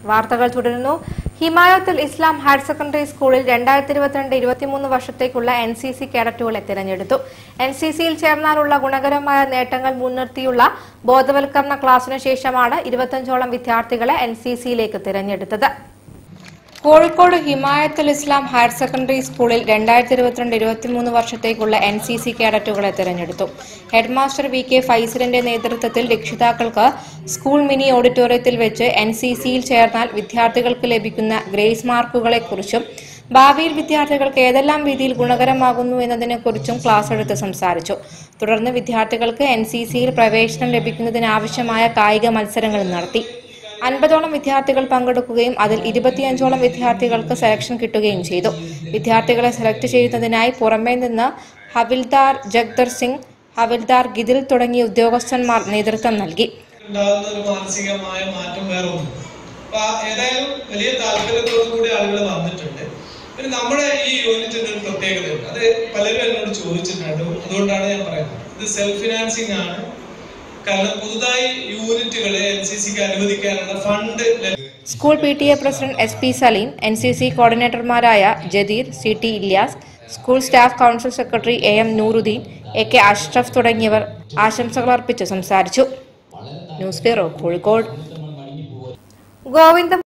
വാർത്തകൾ തുടരുന്നു Himayathul Islam higher secondary സ്കൂളിൽ രണ്ടായിരത്തി ഇരുപത്തിരണ്ട് ഇരുപത്തിമൂന്ന് വർഷത്തേക്കുള്ള എൻ സി സി കേഡറ്റുകളെ തിരഞ്ഞെടുത്തു എൻ സി സിയിൽ ചേർന്നാലുള്ള ഗുണകരമായ നേട്ടങ്ങൾ മുൻനിർത്തിയുള്ള ബോധവൽക്കരണ ക്ലാസിനു ശേഷമാണ് ഇരുപത്തഞ്ചോളം വിദ്യാർത്ഥികളെ എൻ സി സിയിലേക്ക് തിരഞ്ഞെടുത്തത് കോഴിക്കോട് ഹിമായത്തുൽ ഇസ്ലാം ഹയർ സെക്കൻഡറി സ്കൂളിൽ രണ്ടായിരത്തി ഇരുപത്തിരണ്ട് ഇരുപത്തിമൂന്ന് വർഷത്തേക്കുള്ള എൻ സി സി കേഡറ്റുകളെ തിരഞ്ഞെടുത്തു ഹെഡ്മാസ്റ്റർ വി കെ ഫൈസലിന്റെ നേതൃത്വത്തിൽ രക്ഷിതാക്കൾക്ക് സ്കൂൾ മിനി ഓഡിറ്റോറിയത്തിൽ വെച്ച് എൻ സി സിയിൽ ചേർന്നാൽ വിദ്യാർത്ഥികൾക്ക് ലഭിക്കുന്ന ഗ്രേസ് മാർക്കുകളെക്കുറിച്ചും ഭാവിയിൽ വിദ്യാർത്ഥികൾക്ക് ഏതെല്ലാം രീതിയിൽ ഗുണകരമാകുന്നു എന്നതിനെക്കുറിച്ചും ക്ലാസ് എടുത്ത് സംസാരിച്ചു തുടർന്ന് വിദ്യാർത്ഥികൾക്ക് എൻ സി സിയിൽ പ്രവേശനം ലഭിക്കുന്നതിനാവശ്യമായ കായിക മത്സരങ്ങളും നടത്തി അൻപതോളം വിദ്യാർത്ഥികൾ പങ്കെടുക്കുകയും അതിൽ ഇരുപത്തിയഞ്ചോളം വിദ്യാർത്ഥികൾക്ക് സെലക്ഷൻ കിട്ടുകയും ചെയ്തു വിദ്യാർത്ഥികളെ സെലക്ട് ചെയ്യുന്നതിനായി പുറമേ നിന്ന് ഹവിൽദാർ ജഗ്ദർ സിംഗ് ഹവിൽദാർ ഗിദിൽ തുടങ്ങിയ ഉദ്യോഗസ്ഥന്മാർ നേതൃത്വം നൽകി ഉണ്ടാകുന്ന ഒരു മാനസികമായ മാറ്റം വേറെ ഒന്നും അപ്പൊ ആ ഏതായാലും വലിയ താല്പര്യത്തോടു കൂടി ആളുകൾ വന്നിട്ടുണ്ട് പിന്നെ നമ്മുടെ ഈ യൂണിറ്റിന്റെ ഒരു പ്രത്യേകതയുണ്ട് അത് പലരും എന്നോട് ചോദിച്ചിട്ടുണ്ട് അതുകൊണ്ടാണ് ഞാൻ പറയുന്നത് ഇത് സെൽഫ് ഫിനാൻസിങ് ആണ് കാരണം പുതുതായി യൂണിറ്റുകളെ എൻ സി സിക്ക് അനുവദിക്കാനുള്ള ഫണ്ട് ലഭ്യ- school P T A president S P Saleem N C C കോർഡിനേറ്റർമാരായ Jadeer C T Ilyas school staff council secretary A M Nooruddin A K Ashraf തുടങ്ങിയവർ ആശംസകൾ അർപ്പിച്ച് സംസാരിച്ചു ന്യൂസ് ബ്യൂറോ കോഴിക്കോട് ഗോവിന്ദ